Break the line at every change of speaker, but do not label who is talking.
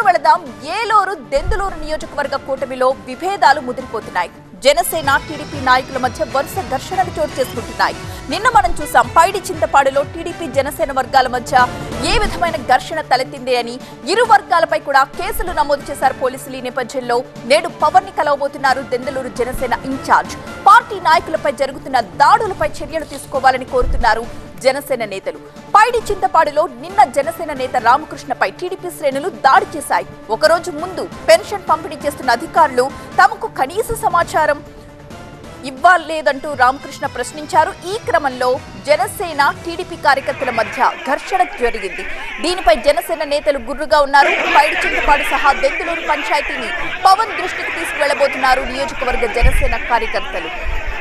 వెళదాం ఏలూరు దెందులూరు నియోజకవర్గ కూటమిలో విభేదాలు ముదిరిపోతున్నాయి జనసేన టీడీపీ నాయకుల మధ్య వరుస ఘర్షణలు చోటు చేసుకుంటున్నాయి నిన్న మనం చూసాం పైడి చింతపాడులో టీడీపీ జనసేన వర్గాల మధ్య ఏ విధమైన ఘర్షణ తలెత్తింది అని ఇరు వర్గాలపై కూడా కేసులు నమోదు చేశారు పోలీసులు ఈ నేపథ్యంలో నేడు పవర్ ని కలవబోతున్నారు దెందలూరు జనసేన ఇన్ఛార్జ్ పార్టీ నాయకులపై జరుగుతున్న దాడులపై చర్యలు తీసుకోవాలని కోరుతున్నారు జనసేన నేతలు పైడి చింతపాడులో నిన్న జనసేన నేత రామకృష్ణపై టీడీపీ శ్రేణులు దాడి చేశాయి ఒకరోజు ముందు పెన్షన్ పంపిణీ చేస్తున్న అధికారులు తమకు కనీస సమాచారం ఇవ్వలేదంటూ రామకృష్ణ ప్రశ్నించారు ఈ క్రమంలో జనసేన టీడీపీ కార్యకర్తల మధ్య ఘర్షణ జరిగింది దీనిపై జనసేన నేతలు గుర్రుగా ఉన్నారు పైడి చింతపాడు సహా దెందులూరు పంచాయతీని పవన్ దృష్టికి తీసుకువెళ్లబోతున్నారు నియోజకవర్గ జనసేన కార్యకర్తలు